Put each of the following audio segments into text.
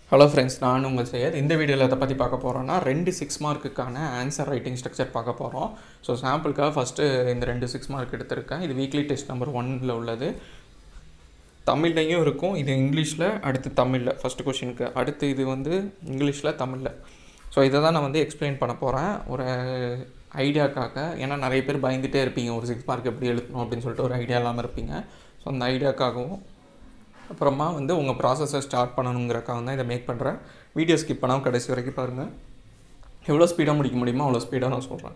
hello friends நான் உங்கள் செய்யத் இந்த வீடியோவில் எதை பற்றி பார்க்க போகிறோன்னா ரெண்டு சிக்ஸ் மார்க்குக்கான ஆன்சர் ரைட்டிங் ஸ்ட்ரக்சர் பார்க்க போகிறோம் ஸோ சாம்பிளுக்காக ஃபஸ்ட்டு இந்த ரெண்டு சிக்ஸ் மார்க் எடுத்திருக்கேன் இது வீக்லி டெஸ்ட் நம்பர் ஒன்னில் உள்ளது தமிழ்லையும் இருக்கும் இது இங்கிலீஷில் அடுத்து தமிழில் ஃபஸ்ட்டு கொஷினுக்கு அடுத்து இது வந்து இங்கிலீஷில் தமிழில் ஸோ இதை தான் நான் வந்து எக்ஸ்பிளைன் பண்ண போகிறேன் ஒரு ஐடியாக்காக ஏன்னா நிறைய பேர் பயந்துகிட்டே இருப்பீங்க ஒரு சிக்ஸ் மார்க் எப்படி எழுதணும் அப்படின்னு சொல்லிட்டு ஒரு ஐடியா இல்லாமல் இருப்பீங்க ஸோ அந்த ஐடியாக்காகவும் அப்புறமா வந்து உங்கள் ப்ராசஸை ஸ்டார்ட் பண்ணணுங்கிறக்காக தான் இதை மேக் பண்ணுறேன் வீடியோ ஸ்கிப் பண்ணாமல் கடைசி வரைக்கும் பாருங்கள் எவ்வளோ ஸ்பீடாக முடிக்க முடியுமோ அவ்வளோ ஸ்பீடாக நான் சொல்கிறேன்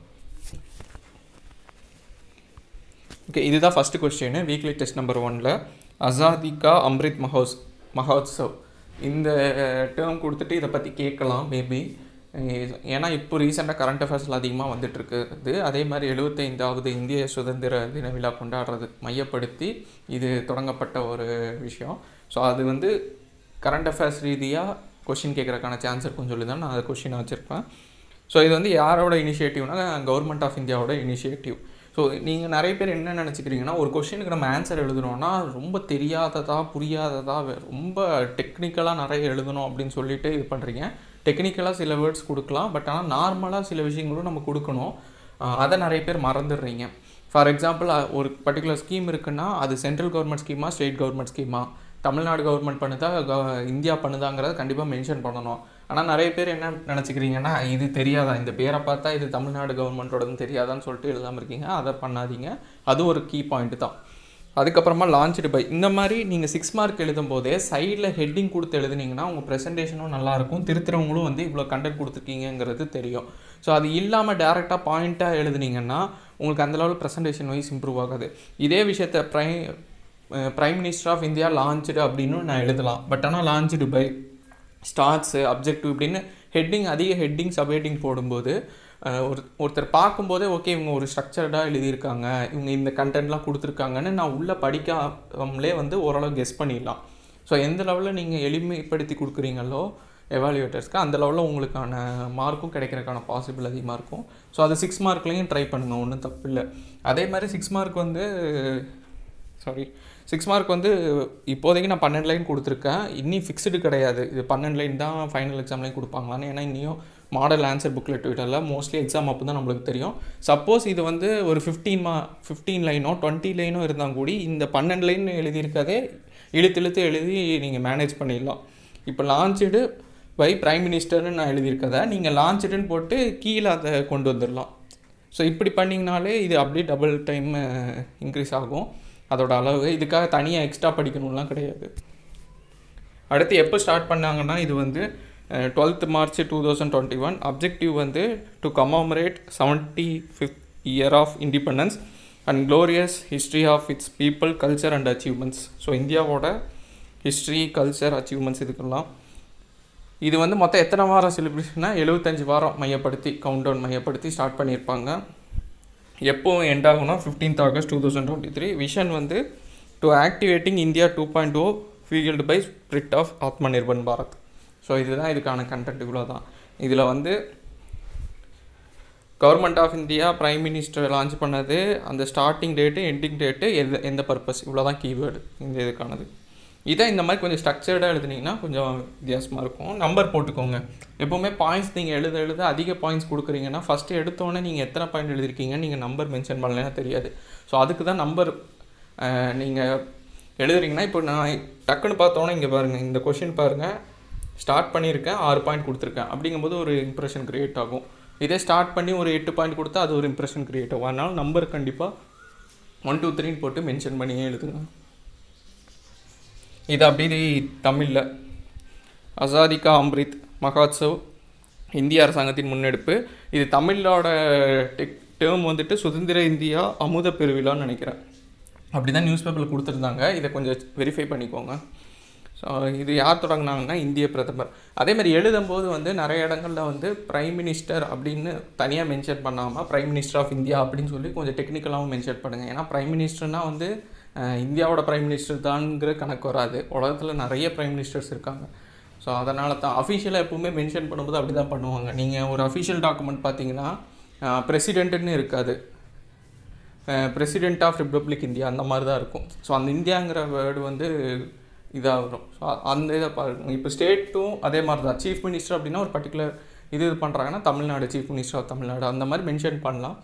ஓகே இதுதான் first question weekly test number ஒனில் அசாதிகா அம்ரித் மஹோஸ் மஹோத்சவ் இந்த டேர்ம் கொடுத்துட்டு இதை பற்றி கேட்கலாம் மேபி ஏன்னா இப்போ ரீசெண்டாக கரண்ட் அஃபேர்ஸில் அதிகமாக வந்துட்டுருக்குது அதே மாதிரி எழுபத்தைந்தாவது இந்திய சுதந்திர தின விழா கொண்டாடுறது மையப்படுத்தி இது தொடங்கப்பட்ட ஒரு விஷயம் ஸோ அது வந்து கரண்ட் அஃபேர்ஸ் ரீதியாக கொஷின் கேட்குறக்கான சான்ஸ் இருக்குன்னு சொல்லி தான் நான் அதை கொஷினை வச்சுருப்பேன் ஸோ இது வந்து யாரோட இனிஷியேட்டிவ்னா கவர்மெண்ட் ஆஃப் இந்தியாவோட இனிஷியேட்டிவ் ஸோ நீங்கள் நிறைய பேர் என்ன நினச்சிக்கிறீங்கன்னா ஒரு கொஷினுக்கு நம்ம ஆன்சர் எழுதுனோன்னா ரொம்ப தெரியாததா புரியாததா ரொம்ப டெக்னிக்கலாக நிறைய எழுதணும் அப்படின்னு சொல்லிட்டு இது பண்ணுறீங்க டெக்னிக்கலாக சில வேர்ட்ஸ் கொடுக்கலாம் பட் ஆனால் நார்மலாக சில விஷயங்களும் நம்ம கொடுக்கணும் அதை நிறைய பேர் மறந்துடுறீங்க ஃபார் எக்ஸாம்பிள் ஒரு பர்டிகுலர் ஸ்கீம் இருக்குன்னா அது சென்ட்ரல் கவர்மெண்ட் ஸ்கீமா ஸ்டேட் கவர்மெண்ட் ஸ்கீமா தமிழ்நாடு கவர்மெண்ட் பண்ணுதா இந்தியா பண்ணுதாங்கிறத கண்டிப்பாக மென்ஷன் பண்ணணும் ஆனால் நிறைய பேர் என்ன நினச்சிக்கிறீங்கன்னா இது தெரியாதா இந்த பேரை பார்த்தா இது தமிழ்நாடு கவர்மெண்ட்டோடதுன்னு தெரியாதான்னு சொல்லிட்டு எழுதாமல் இருக்கீங்க அதை பண்ணாதீங்க அது ஒரு கீ பாயிண்ட் தான் அதுக்கப்புறமா லான்ச்டு பை இந்த மாதிரி நீங்கள் சிக்ஸ் மார்க் எழுதும் போதே சைடில் ஹெட்டிங் கொடுத்து எழுதுனீங்கன்னா உங்கள் ப்ரெசன்டேஷனும் நல்லாயிருக்கும் திருத்துறவங்களும் வந்து இவ்வளோ கண்டென்ட் கொடுத்துருக்கீங்கிறது தெரியும் ஸோ அது இல்லாமல் டேரெக்டாக பாயிண்ட்டாக எழுதுனீங்கன்னா உங்களுக்கு அந்த லெவல் ப்ரெசன்டேஷன் வைஸ் இம்ப்ரூவ் ஆகாது இதே விஷயத்த pri prime minister of India launched அப்படின்னு நான் எழுதலாம் பட் ஆனால் லான்ச்டு பை ஸ்டார்ட்ஸு அப்ஜெக்டிவ் இப்படின்னு ஹெட்டிங் அதிக ஹெட்டிங் சப் ஹெட்டிங் போடும்போது ஒரு ஒருத்தர் பார்க்கும்போதே ஓகே இவங்க ஒரு ஸ்ட்ரக்சர்டாக எழுதியிருக்காங்க இவங்க இந்த கண்டென்ட்லாம் கொடுத்துருக்காங்கன்னு நான் உள்ளே படிக்காமலே வந்து ஓரளவு கெஸ் பண்ணிடலாம் ஸோ எந்த லெவலில் நீங்கள் எளிமைப்படுத்தி கொடுக்குறீங்களோ எவாலுவேட்டர்ஸ்க்கு அந்த லெவலில் உங்களுக்கான மார்க்கும் கிடைக்கிறதுக்கான பாசிபிள் அதிகமாக இருக்கும் ஸோ அது சிக்ஸ் மார்க்லேயும் ட்ரை பண்ணுங்கள் ஒன்றும் தப்பு இல்லை அதே மாதிரி சிக்ஸ் மார்க் வந்து சாரி சிக்ஸ் மார்க் வந்து இப்போதைக்கு நான் பன்னெண்டு லைன் கொடுத்துருக்கேன் இன்னும் ஃபிக்ஸ்டு கிடையாது இது பன்னெண்டு லைன் தான் ஃபைனல் எக்ஸாம்லேயும் கொடுப்பாங்களான்னு ஏன்னா இன்னும் மாடல் ஆன்சர் புக்லெட் விடல மோஸ்ட்லி எக்ஸாம் அப்போ தான் நம்மளுக்கு தெரியும் சப்போஸ் இது வந்து ஒரு ஃபிஃப்டீன் மா ஃபிஃப்டீன் லைனோ டுவெண்ட்டி லைனோ இருந்தால் கூடி இந்த பன்னெண்டு லைன் எழுதியிருக்கதே இழுத்து இழுத்து எழுதி நீங்கள் மேனேஜ் பண்ணிடலாம் இப்போ லான்ச்சுடு பை ப்ரைம் மினிஸ்டர்னு நான் எழுதியிருக்கதை நீங்கள் லான்ச்சுடுன்னு போட்டு கீழே அதை கொண்டு வந்துடலாம் ஸோ இப்படி பண்ணிங்கனாலே இது அப்படியே டபுள் டைம் இன்க்ரீஸ் ஆகும் அதோட அளவு இதுக்காக தனியாக எக்ஸ்ட்ரா படிக்கணும்லாம் கிடையாது அடுத்து எப்போ ஸ்டார்ட் பண்ணாங்கன்னா இது வந்து twelfth March two thousand twenty one objective வந்து to commemorate seventy fifth year of independence and glorious history of its people culture and achievements so இந்தியாவோட ஹிஸ்ட்ரி கல்ச்சர் அச்சீவ்மெண்ட்ஸ் இதுக்கெல்லாம் இது வந்து மொத்தம் எத்தனை வாரம் செலிப்ரேஷன்னா எழுபத்தஞ்சு வாரம் மையப்படுத்தி கவுண்ட் டவுன் மையப்படுத்தி ஸ்டார்ட் பண்ணியிருப்பாங்க எப்போ எண்ட் ஆகும்னா fifteenth August two thousand twenty three vision வந்து to activating India two point O fuelled by spirit of Atma Nirbhar Bharat so இதுதான் இதுக்கான கண்டென்ட் இவ்வளோ தான் இதில் வந்து government of India prime minister launch பண்ணது அந்த ஸ்டார்டிங் டேட்டு எண்டிங் டேட்டு எது எந்த பர்பஸ் இவ்வளோ தான் கீவேர்டு இந்த இதுக்கானது இதை இந்த மாதிரி கொஞ்சம் ஸ்ட்ரக்சர்டாக எழுதுனீங்கன்னா கொஞ்சம் வித்தியாசமாக இருக்கும் நம்பர் போட்டுக்கோங்க எப்போவுமே பாயிண்ட்ஸ் நீங்கள் எழுத எழுத அதிக பாயிண்ட்ஸ் கொடுக்குறீங்கன்னா ஃபஸ்ட்டு எடுத்தோடனே நீங்கள் எத்தனை பாயிண்ட் எழுதிருக்கீங்க நீங்கள் நம்பர் மென்ஷன் பண்ணலன்னா தெரியாது ஸோ அதுக்கு தான் நம்பர் நீங்கள் எழுதுறீங்கன்னா இப்போ நான் டக்குன்னு பார்த்தோன்னே இங்கே பாருங்கள் இந்த கொஷின் பாருங்கள் ஸ்டார்ட் பண்ணியிருக்கேன் ஆறு பாயிண்ட் கொடுத்துருக்கேன் அப்படிங்கும்போது ஒரு இம்ப்ரெஷன் க்ரியேட் ஆகும் இதே ஸ்டார்ட் பண்ணி ஒரு எட்டு பாயிண்ட் கொடுத்தா அது ஒரு இம்ப்ரெஷன் க்ரியேட் ஆகும் அதனால் நம்பர் கண்டிப்பாக ஒன் டூ த்ரீன்னு போட்டு மென்ஷன் பண்ணியே எழுதுங்க இது அப்படி தமிழில் அசாதிகா அம்ரித் மகாத்சவ் இந்திய அரசாங்கத்தின் முன்னெடுப்பு இது தமிழோட டெக் டேர்ம் வந்துட்டு சுதந்திர இந்தியா அமுத பெருவிழான்னு நினைக்கிறேன் அப்படி தான் நியூஸ் பேப்பரில் கொடுத்துருந்தாங்க இதை கொஞ்சம் வெரிஃபை பண்ணிக்கோங்க ஸோ இது யார் தொடங்கினாங்கன்னா இந்திய பிரதமர் அதே மாதிரி எழுதும்போது வந்து நிறைய இடங்களில் வந்து ப்ரைம் மினிஸ்டர் அப்படின்னு தனியாக மென்ஷன் பண்ணாமல் ப்ரைம் மினிஸ்டர் ஆஃப் இந்தியா அப்படின்னு சொல்லி கொஞ்சம் டெக்னிக்கலாகவும் மென்ஷன் பண்ணுங்கள் ஏன்னா ப்ரைம் மினிஸ்டர்னால் வந்து இந்தியாவோட ப்ரைம் மினிஸ்டர் தான்ங்கிற கணக்கு வராது உலகத்தில் நிறைய ப்ரைம் மினிஸ்டர்ஸ் இருக்காங்க ஸோ அதனால தான் அஃபிஷியலாக எப்பவுமே மென்ஷன் பண்ணும்போது அப்படி தான் பண்ணுவாங்க நீங்கள் ஒரு அஃபிஷியல் டாக்குமெண்ட் பார்த்தீங்கன்னா பிரசிடென்ட்டுன்னு இருக்காது பிரசிடென்ட் ஆஃப் ரிப்பப்ளிக் இந்தியா அந்த மாதிரி தான் இருக்கும் ஸோ அந்த இந்தியாங்கிற வேர்டு வந்து இதாக வரும் ஸோ அந்த இதை பாருங்க இப்போ ஸ்டேட்டும் அதே மாதிரி தான் சீஃப் மினிஸ்டர் அப்படின்னா ஒரு பர்டிகுலர் இது இது பண்ணுறாங்கன்னா Tamil Nadu chief minister of Tamil Nadu அந்த மாதிரி மென்ஷன் பண்ணலாம்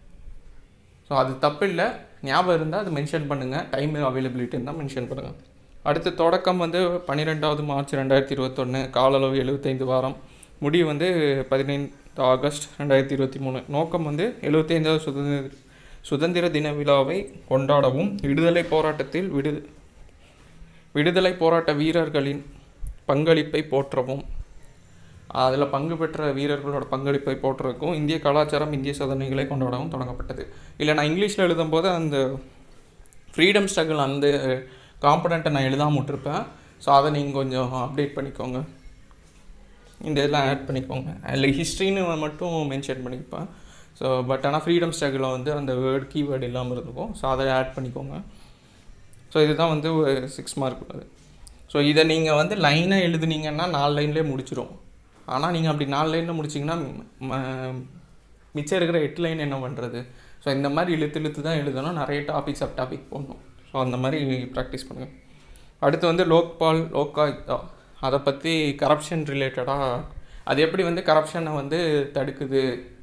ஸோ அது தப்பு இல்லை ஞாபகம் இருந்தால் அது மென்ஷன் பண்ணுங்கள் டைம் அவைலபிலிட்டி இருந்தால் மென்ஷன் பண்ணுங்கள் அடுத்து தொடக்கம் வந்து பன்னிரெண்டாவது மார்ச் ரெண்டாயிரத்தி இருபத்தொன்று கால அளவு எழுபத்தைந்து வாரம் முடிவு வந்து பதினைந்து ஆகஸ்ட் ரெண்டாயிரத்தி இருபத்தி மூணு நோக்கம் வந்து எழுபத்தைந்தாவது சுதந்திர சுதந்திர தின விழாவை கொண்டாடவும் விடுதலை போராட்டத்தில் விடு விடுதலை போராட்ட வீரர்களின் பங்களிப்பை போற்றவும் அதில் பங்கு பெற்ற வீரர்களோட பங்களிப்பை போற்றுறதுக்கும் இந்திய கலாச்சாரம் இந்திய சாதனைகளை கொண்டாடவும் தொடங்கப்பட்டது இல்லை நான் இங்கிலீஷில் எழுதும்போது அந்த ஃப்ரீடம் ஸ்ட்ரகிள் அந்த காம்பனண்ட்டை நான் எழுதாம விட்டுருப்பேன் ஸோ அதை நீங்கள் கொஞ்சம் அப்டேட் பண்ணிக்கோங்க இந்த இதெல்லாம் ஆட் பண்ணிக்கோங்க அதில் ஹிஸ்ட்ரின்னு மட்டும் மென்ஷன் பண்ணியிருப்பேன் ஸோ பட் ஆனால் ஃப்ரீடம் ஸ்ட்ரகிளில் வந்து அந்த வேர்ட் கீவேர்டு இல்லாமல் இருந்திருக்கும் ஸோ அதை ஆட் பண்ணிக்கோங்க ஸோ இதுதான் வந்து சிக்ஸ் மார்க் உள்ளது ஸோ இதை நீங்கள் வந்து லைனாக எழுதுனீங்கன்னா நாலு லைன்லேயே முடிச்சிடும் ஆனால் நீங்கள் அப்படி நாலு லைனில் முடிச்சிங்கன்னா ம- மிச்சம் இருக்கிற எட்டு லைன் என்ன பண்ணுறது ஸோ இந்த மாதிரி இழுத்து இழுத்து தான் எழுதணும் நிறைய டாபிக் சப் டாபிக் போடணும் ஸோ அந்த மாதிரி ப்ராக்டிஸ் பண்ணுங்கள் அடுத்து வந்து லோக்பால் லோகாயுக்தா அதை பற்றி கரப்ஷன் ரிலேட்டடாக அது எப்படி வந்து கரப்ஷனை வந்து தடுக்குது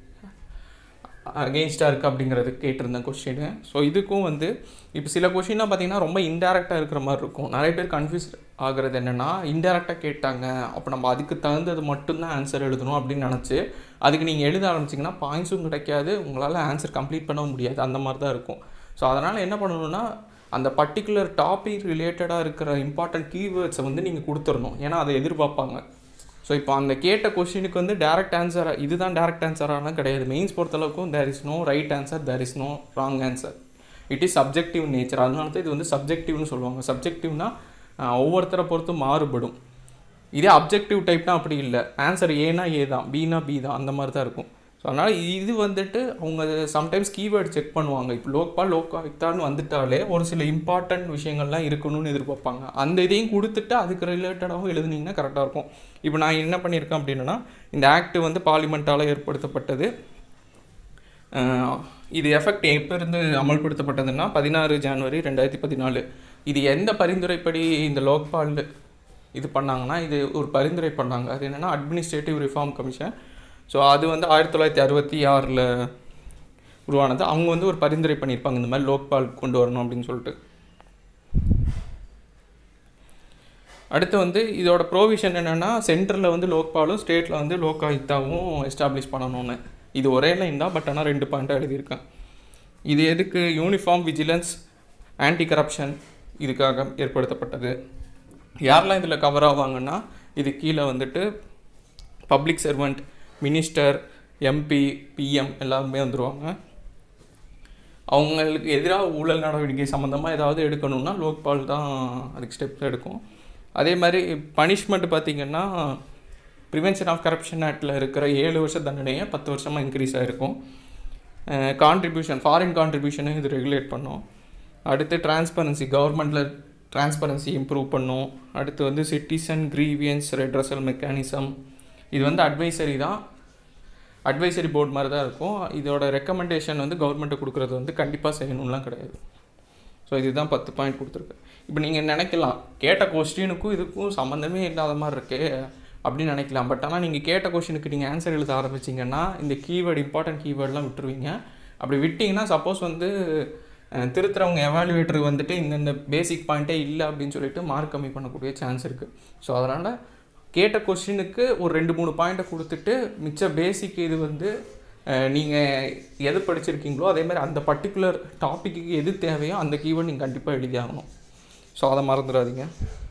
அகெயின்ஸ்டாக இருக்குது அப்படிங்கிறது கேட்டிருந்தேன் கொஸ்டின் ஸோ இதுக்கும் வந்து இப்போ சில கொஷின்லாம் பார்த்தீங்கன்னா ரொம்ப இன்டெரக்டாக இருக்கிற மாதிரி இருக்கும் நிறைய பேர் கன்ஃபியூஸ் ஆகுறது என்னென்னா இன்டெரக்டாக கேட்டாங்க அப்போ நம்ம அதுக்கு தகுந்தது மட்டும்தான் ஆன்சர் எழுதணும் அப்படின்னு நினச்சி அதுக்கு நீங்கள் எழுத ஆரம்பிச்சிங்கன்னா பாயிண்ட்ஸும் கிடைக்காது உங்களால் ஆன்சர் கம்ப்ளீட் பண்ணவும் முடியாது அந்த மாதிரி தான் இருக்கும் ஸோ அதனால் என்ன பண்ணணும்னா அந்த பர்டிகுலர் டாபிக் ரிலேட்டடாக இருக்கிற இம்பார்ட்டன்ட் கீவேர்ட்ஸை வந்து நீங்கள் கொடுத்துடணும் ஏன்னா அதை எதிர்பார்ப்பாங்க ஸோ இப்போ அந்த கேட்ட கொஷினுக்கு வந்து டேரக்ட் ஆன்சர் இதுதான் டேரக்ட் ஆன்சரான கிடையாது மெயின்ஸ் பொறுத்தளவுக்கும் there is no right answer there is no wrong answer it is subjective nature அதனால தான் இது வந்து சப்ஜெக்டிவ்னு சொல்லுவாங்க சப்ஜெக்டிவ்னா ஒவ்வொருத்தரை பொறுத்து மாறுபடும் இதே அப்ஜெக்டிவ் டைப்னா அப்படி இல்லை ஆன்சர் ஏனா ஏ தான் பினா பி தான் அந்த மாதிரி தான் இருக்கும் ஸோ அதனால் இது வந்துட்டு அவங்க சம்டைம்ஸ் கீவேர்டு செக் பண்ணுவாங்க இப்போ லோக்பா லோகாயுக்தான்னு வந்துட்டாலே ஒரு சில இம்பார்ட்டன்ட் விஷயங்கள்லாம் இருக்கணும்னு எதிர்பார்ப்பாங்க அந்த இதையும் கொடுத்துட்டு அதுக்கு ரிலேட்டடாகவும் எழுதுனீங்கன்னா கரெக்டாக இருக்கும் இப்போ நான் என்ன பண்ணியிருக்கேன் அப்படின்னா இந்த ஆக்ட் வந்து பார்லிமெண்ட்டால் ஏற்படுத்தப்பட்டது அஹ் இது எஃபெக்ட் எப்போ இருந்து அமல்படுத்தப்பட்டதுன்னா பதினாறு ஜனவரி ரெண்டாயிரத்தி பதினாலு இது எந்த பரிந்துரைப்படி இந்த லோக்பால் இது பண்ணாங்கன்னா இது ஒரு பரிந்துரை பண்ணாங்க அது என்னென்னா அட்மினிஸ்ட்ரேட்டிவ் ரிஃபார்ம் கமிஷன் ஸோ அது வந்து ஆயிரத்தி தொள்ளாயிரத்தி அறுபத்தி ஆறில் உருவானது அவங்க வந்து ஒரு பரிந்துரை பண்ணியிருப்பாங்க இந்த மாதிரி லோக்பால் கொண்டு வரணும் அப்படின்னு சொல்லிட்டு அடுத்து வந்து இதோட ப்ரோவிஷன் என்னென்னா சென்டரில் வந்து லோக்பாலும் ஸ்டேட்டில் வந்து லோகாயுக்தாவும் எஸ்டாப்ளிஷ் பண்ணணும்னு இது ஒரே லைன் தான் பட் ஆனால் ரெண்டு பாயிண்ட்டாக எழுதியிருக்கேன் இது எதுக்கு யூனிஃபார்ம் விஜிலன்ஸ் ஆன்டி கரப்ஷன் இதுக்காக ஏற்படுத்தப்பட்டது யாரெல்லாம் இதில் கவர் ஆவாங்கன்னா இது கீழே வந்துட்டு public servant minister MP PM எல்லாருமே வந்துடுவாங்க அவங்களுக்கு எதிராக ஊழல் நடவடிக்கை சம்மந்தமாக ஏதாவது எடுக்கணும்னா லோக்பால் தான் அதுக்கு ஸ்டெப்ஸ் எடுக்கும் அதே மாதிரி பனிஷ்மெண்ட் பார்த்திங்கன்னா ப்ரிவென்ஷன் ஆஃப் கரப்ஷன் ஆக்டில் இருக்கிற ஏழு வருஷ தண்டனையை பத்து வருஷமாக இன்க்ரீஸ் ஆகிருக்கும் கான்ட்ரிபியூஷன் ஃபாரின் கான்ட்ரிபியூஷனை இது ரெகுலேட் பண்ணும் அடுத்து டிரான்ஸ்பரன்சி கவர்மெண்ட்டில் டிரான்ஸ்பரன்சி இம்ப்ரூவ் பண்ணும் அடுத்து வந்து சிட்டிசன் கிரீவியன்ஸ் ரெட்ரஸல் மெக்கானிசம் இது வந்து அட்வைசரி தான் அட்வைசரி போர்டு மாதிரி தான் இருக்கும் இதோட ரெக்கமெண்டேஷன் வந்து கவர்மெண்ட்டு கொடுக்குறது வந்து கண்டிப்பாக செய்யணும்லாம் கிடையாது ஸோ இதுதான் பத்து பாயிண்ட் கொடுத்துருக்கு இப்போ நீங்கள் நினைக்கலாம் கேட்ட கொஸ்டினுக்கும் இதுக்கும் சம்மந்தமே இல்லாத மாதிரி இருக்கே அப்படின்னு நினைக்கலாம் பட் ஆனால் நீங்கள் கேட்ட கொஸ்டினுக்கு நீங்கள் ஆன்சர் எழுத ஆரம்பிச்சிங்கன்னா இந்த கீவேர்டு இம்பார்ட்டன்ட் கீவேர்டெலாம் விட்டுருவீங்க அப்படி விட்டிங்கன்னா சப்போஸ் வந்து அஹ், திருத்துறவங்க எவாலுவேட்டர் வந்துட்டு இந்தந்த பேசிக் பாயிண்ட்டே இல்லை அப்படின்னு சொல்லிட்டு மார்க் கம்மி பண்ணக்கூடிய சான்ஸ் இருக்குது ஸோ அதனால் கேட்ட கொஸ்டினுக்கு ஒரு ரெண்டு மூணு பாயிண்ட்டை கொடுத்துட்டு மிச்ச பேசிக் இது வந்து நீங்கள் எது படிச்சிருக்கீங்களோ அதே மாதிரி அந்த பர்டிகுலர் டாப்பிக்கு எது தேவையோ அந்த கீவேர்டு நீங்கள் கண்டிப்பாக எழுதி ஆகணும் ஸோ அதை மறந்துடாதீங்க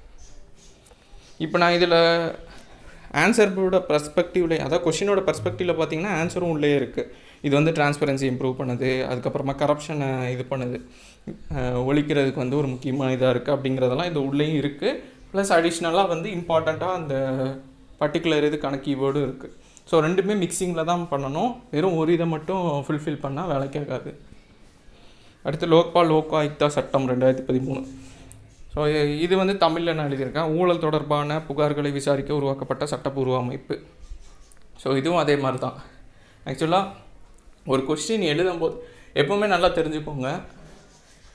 இப்போ நான் இதில் ஆன்சரோட பர்ஸ்பெக்டிவ்ல அதாவது கொஷினோட பர்ஸ்பெக்டிவில் பார்த்தீங்கன்னா ஆன்சரும் உள்ளே இருக்குது இது வந்து டிரான்ஸ்பரன்சி இம்ப்ரூவ் பண்ணுது அதுக்கப்புறமா கரப்ஷனை இது பண்ணுது அஹ் ஒழிக்கிறதுக்கு வந்து ஒரு முக்கியமான இதாக இருக்குது அப்படிங்கிறதெல்லாம் இது உள்ளேயும் இருக்குது ப்ளஸ் அடிஷ்னலாக வந்து இம்பார்ட்டண்ட்டாக அந்த பர்டிகுலர் இதுக்கான கீவேர்டும் இருக்குது ஸோ ரெண்டுமே மிக்சிங்கில் தான் பண்ணணும் வெறும் ஒரு இதை மட்டும் ஃபுல்ஃபில் பண்ணால் வேலைக்காகாது அடுத்து லோக்பால் லோகாயுக்தா சட்டம் ரெண்டாயிரத்தி பதிமூணு ஸோ இது வந்து தமிழில் நான் எழுதியிருக்கேன் ஊழல் தொடர்பான புகார்களை விசாரிக்க உருவாக்கப்பட்ட சட்டப்பூர்வ அமைப்பு ஸோ இதுவும் அதே மாதிரி தான் ஆக்சுவலாக ஒரு கொஸ்டின் எழுதும்போது எப்போவுமே நல்லா தெரிஞ்சுக்கோங்க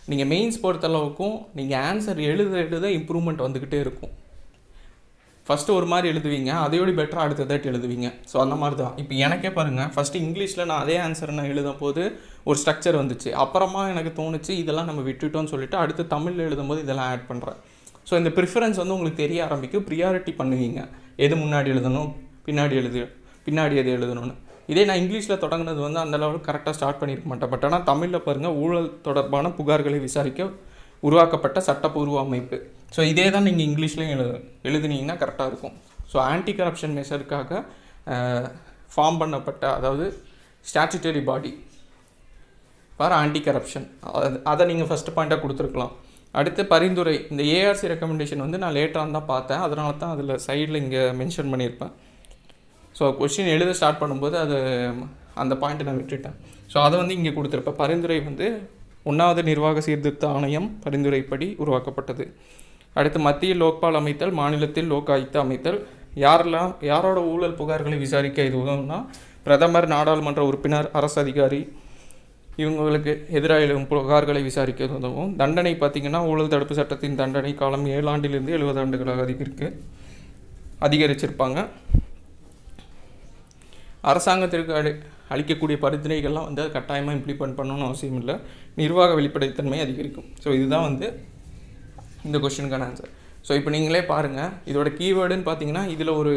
நீங்கள் மெயின்ஸ் பொறுத்தளவுக்கும் நீங்கள் ஆன்சர் எழுத எழுத இம்ப்ரூவ்மெண்ட் வந்துக்கிட்டே இருக்கும் ஃபஸ்ட்டு ஒரு மாதிரி எழுதுவீங்க அதையோட பெட்டராக அடுத்த தாட்டி எழுதுவீங்க ஸோ அந்த மாதிரி தான் இப்போ எனக்கே பாருங்கள் ஃபஸ்ட்டு இங்கிலீஷில் நான் அதே ஆன்சர் நான் எழுதும் போது ஒரு ஸ்ட்ரக்சர் வந்துச்சு அப்புறமா எனக்கு தோணுச்சு இதெல்லாம் நம்ம விட்டுட்டோம்னு சொல்லிட்டு அடுத்து தமிழில் எழுதும்போது இதெல்லாம் ஆட் பண்ணுறேன் ஸோ இந்த ப்ரிஃபரன்ஸ் வந்து உங்களுக்கு தெரிய ஆரம்பிக்கும் ப்ரியாரிட்டி பண்ணுவீங்க எது முன்னாடி எழுதணும் பின்னாடி எழுது பின்னாடி எது எழுதணும்னு இதே நான் இங்கிலீஷில் தொடங்கினது வந்து அந்த லெவலுக்கு கரெக்டாக ஸ்டார்ட் பண்ணியிருக்க மாட்டேன் பட் ஆனால் தமிழில் பாருங்கள் ஊழல் தொடர்பான புகார்களை விசாரிக்க உருவாக்கப்பட்ட சட்டப்பூர்வ அமைப்பு ஸோ இதே தான் நீங்கள் இங்கிலீஷ்லேயும் எழுது எழுதுனீங்கன்னா கரெக்டாக இருக்கும் ஸோ ஆன்டி கரப்ஷன் மெஷருக்காக ஃபார்ம் பண்ணப்பட்ட அதாவது statutory body for anti corruption அதை நீங்கள் ஃபஸ்ட்டு பாயிண்ட்டாக கொடுத்துருக்கலாம் அடுத்து பரிந்துரை இந்த ஏஆர்சி ரெக்கமெண்டேஷன் வந்து நான் லேட்டராக தான் பார்த்தேன் அதனால தான் அதில் சைடில் இங்கே மென்ஷன் பண்ணியிருப்பேன் ஸோ கொஷின் எழுத ஸ்டார்ட் பண்ணும்போது அது அந்த பாயிண்ட்டை நான் விட்டுட்டேன் ஸோ அதை வந்து இங்கே கொடுத்துருப்பேன் பரிந்துரை வந்து ஒன்றாவது நிர்வாக சீர்திருத்த ஆணையம் பரிந்துரைப்படி உருவாக்கப்பட்டது அடுத்து மத்தியில் லோக்பால் அமைத்தல் மாநிலத்தில் லோக் ஆயுக்தா அமைத்தல் யாரெல்லாம் யாரோட ஊழல் புகார்களை விசாரிக்க இது உதவும்னா பிரதமர் நாடாளுமன்ற உறுப்பினர் அரசு அதிகாரி இவங்களுக்கு எதிராக எழும் புகார்களை விசாரிக்க உதவும் தண்டனை பார்த்திங்கன்னா ஊழல் தடுப்பு சட்டத்தின் தண்டனை காலம் ஏழு ஆண்டிலிருந்து எழுபது ஆண்டுகளாக அதிகரிக்கு அதிகரிச்சிருப்பாங்க அரசாங்கத்திற்கு அளி அளிக்கக்கூடிய பரிந்துரைகள்லாம் வந்து அது கட்டாயமாக இம்ப்ளிமெண்ட் பண்ணணும்னு அவசியம் இல்லை நிர்வாக வெளிப்படைத்தன்மை அதிகரிக்கும் ஸோ இதுதான் வந்து இந்த கொஷினுக்கான ஆன்சர் ஸோ இப்போ நீங்களே பாருங்கள் இதோட கீவேர்டுன்னு பார்த்தீங்கன்னா இதில் ஒரு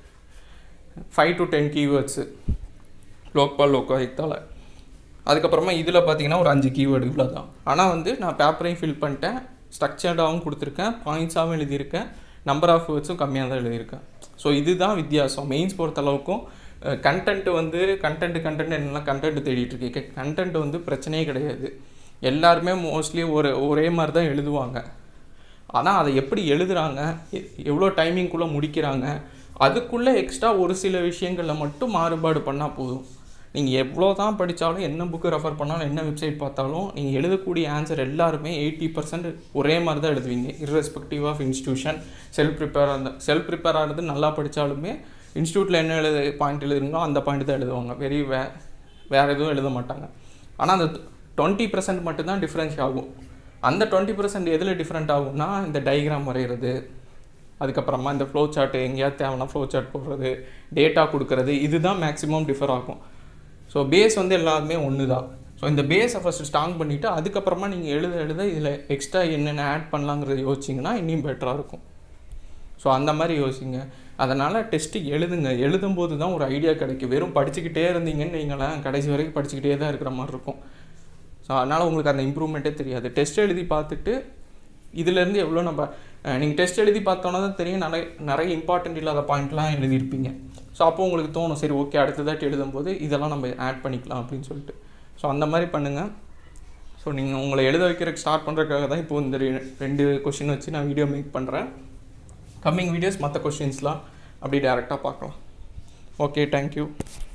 five to ten keywords Lokpal லோகாயுக்தாவில் அதுக்கப்புறமா இதில் பார்த்தீங்கன்னா ஒரு அஞ்சு கீவேர்டு இவ்வளோ தான் ஆனால் வந்து நான் பேப்பரையும் ஃபில் பண்ணிட்டேன் ஸ்ட்ரக்சர்டாகவும் கொடுத்துருக்கேன் பாயிண்ட்ஸாகவும் எழுதியிருக்கேன் நம்பர் ஆஃப் வேர்ட்ஸும் கம்மியாக தான் எழுதியிருக்கேன் ஸோ இதுதான் வித்தியாசம் மெயின்ஸ் பொறுத்தளவுக்கும் கண்டென்ட் வந்து கண்டென்ட் கண்டென்ட் என்னெல்லாம் கண்டென்ட் தேடிட்டு இருக்கீங்க கண்டென்ட் வந்து பிரச்சனையே கிடையாது எல்லாருமே மோஸ்ட்லி ஒரு ஒரே மாதிரி தான் எழுதுவாங்க ஆனால் அதை எப்படி எழுதுகிறாங்க எவ்வளோ டைமிங்குள்ளே முடிக்கிறாங்க அதுக்குள்ளே எக்ஸ்ட்ரா ஒரு சில விஷயங்களில் மட்டும் மாறுபாடு பண்ணால் போதும் நீங்கள் எவ்வளோ தான் படித்தாலும் என்ன புக்கு ரெஃபர் பண்ணாலும் என்ன வெப்சைட் பார்த்தாலும் நீங்கள் எழுதக்கூடிய ஆன்சர் எல்லாருமே எயிட்டி பர்சன்ட் ஒரே மாதிரி தான் எழுதுவீங்க irrespective of institution self prepare அந்த செல்ஃப் ப்ரிப்பேர் ஆகிறது நல்லா படித்தாலுமே இன்ஸ்டியூட்டில் என்ன எழுத பாயிண்ட் எழுதுறீங்களோ அந்த பாயிண்ட் தான் எழுதுவாங்க வெரி வே வேறு எதுவும் எழுத மாட்டாங்க ஆனால் அந்த டுவெண்ட்டி பர்சன்ட் மட்டும்தான் டிஃப்ரென்ஸ் ஆகும் அந்த டுவெண்ட்டி பர்சன்ட் எதில் டிஃப்ரெண்ட் ஆகும்னா இந்த டைக்ராம் வரைகிறது அதுக்கப்புறமா இந்த ஃப்ளோ சார்ட் எங்கேயாவது தேவைன்னா ஃப்ளோ சார்ட் போடுறது டேட்டா கொடுக்கறது இதுதான் மேக்ஸிமம் டிஃபர் ஆகும் ஸோ பேஸ் வந்து எல்லாருமே ஒன்று தான் ஸோ இந்த பேஸை ஃபஸ்ட்டு ஸ்ட்ராங் பண்ணிவிட்டு அதுக்கப்புறமா நீங்கள் எழுத எழுத இதில் எக்ஸ்ட்ரா என்னென்ன ஆட் பண்ணலாங்கிறத யோசிச்சிங்கன்னா இன்னும் பெட்டராக இருக்கும் ஸோ அந்த மாதிரி யோசிங்க அதனால் டெஸ்ட்டு எழுதுங்க எழுதும்போது தான் ஒரு ஐடியா கிடைக்கும் வெறும் படிச்சுக்கிட்டே இருந்தீங்கன்னு நீங்களேன் கடைசி வரைக்கும் படிச்சுக்கிட்டே தான் இருக்கிற மாதிரி இருக்கும் ஸோ அதனால் உங்களுக்கு அந்த இம்ப்ரூவ்மெண்ட்டே தெரியாது டெஸ்ட் எழுதி பார்த்துட்டு இதுலேருந்து எவ்வளோ நம்ம நீங்கள் டெஸ்ட் எழுதி பார்த்தோன்னா தான் தெரியும் நிறைய நிறைய இம்பார்ட்டண்ட் இல்லாத பாயிண்ட்லாம் எழுதியிருப்பீங்க ஸோ அப்போ உங்களுக்கு தோணும் சரி ஓகே அடுத்ததாட்டி எழுதும்போது இதெல்லாம் நம்ம ஆட் பண்ணிக்கலாம் அப்படின்னு சொல்லிட்டு ஸோ அந்த மாதிரி பண்ணுங்கள் ஸோ நீங்கள் உங்களை எழுத வைக்கிறதுக்கு ஸ்டார்ட் பண்ணுறதுக்காக தான் இப்போ இந்த ரெண்டு கொஷின் வச்சு நான் வீடியோ மேக் பண்ணுறேன் கம்மிங் வீடியோஸ் மற்ற கொஷின்ஸ்லாம் அப்படி டேரெக்டாக பார்க்கலாம் ஓகே தேங்க்யூ